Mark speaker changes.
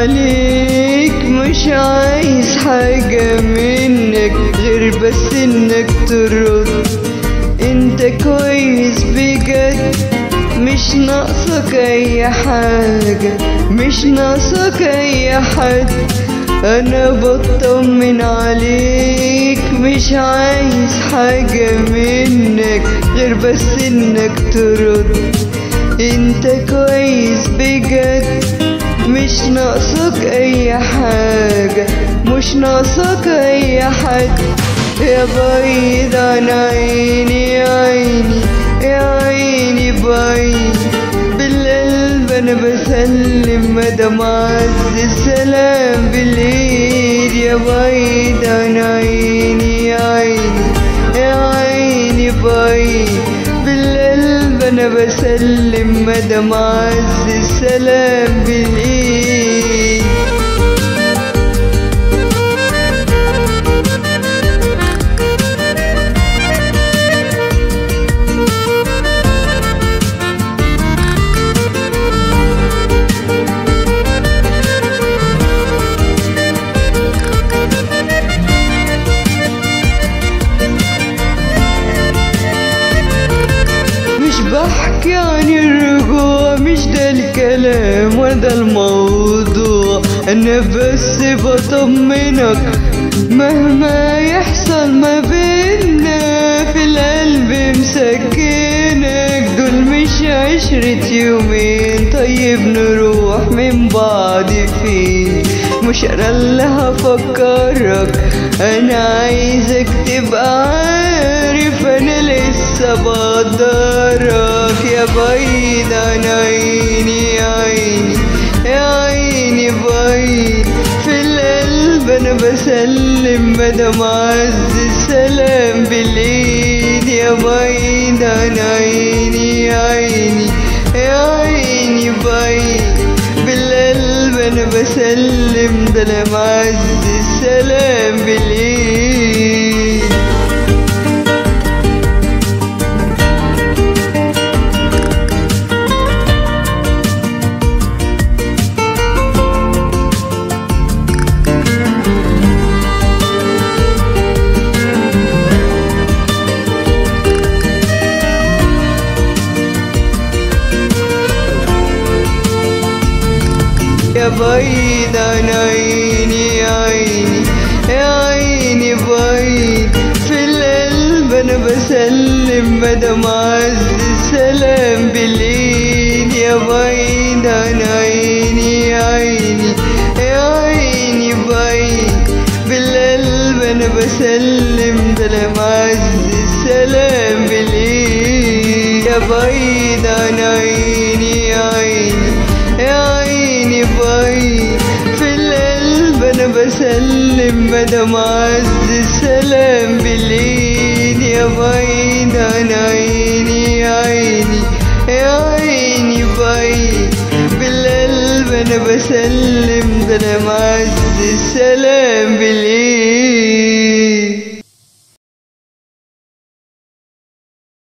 Speaker 1: عليك مش عايز حاجة منك غير بس انك ترد انت كويس بجد مش ناقصك اي حاجة مش ناقصك اي حد انا بطمن عليك مش عايز حاجة منك غير بس انك ترد انت كويس بجد مش ناقصك اي حاجة مش ناقصك اي حد يا بعيد عن عيني يا عيني يا عيني بعيد بالقلب انا بسلم مدام عز السلام بالايد يا بعيد عن عيني يا عيني يا عيني بعيد بالقلب انا بسلم مدام عز السلام بالايد مش بحكي عن الرجوع مش ده الكلام ولا ده الموضوع انا بس بطمنك مهما يحصل ما بينا في القلب مسكنك دول مش عشرة يومين طيب نروح من بعض فين مش انا اللي هفكرك انا عايزك تبقى عارف انا لسه بقدرك يا بعيد عن عيني يا عيني يا عيني بعيد في القلب انا بسلم مدام عز السلام بالايد يا بعيد عن عيني يا عيني يا عيني بعيد بالقلب انا بسلم ده انا عز السلام بالايد يا بعيد عن عيني يا عيني يا عيني بعيد في القلب انا بسلم مدام عز السلام بالايد يا بعيد عن عيني يا عيني يا عيني بعيد بالقلب انا بسلم ده انا عز السلام بالايد يا بعيد عن عيني يا عيني يا عيني بعيد في القلب انا بسلم مدام عز السلام بالايد يا بعيد عن عيني يا عيني يا عيني بعيد بالقلب انا بسلم ده انا معز السلام بالايد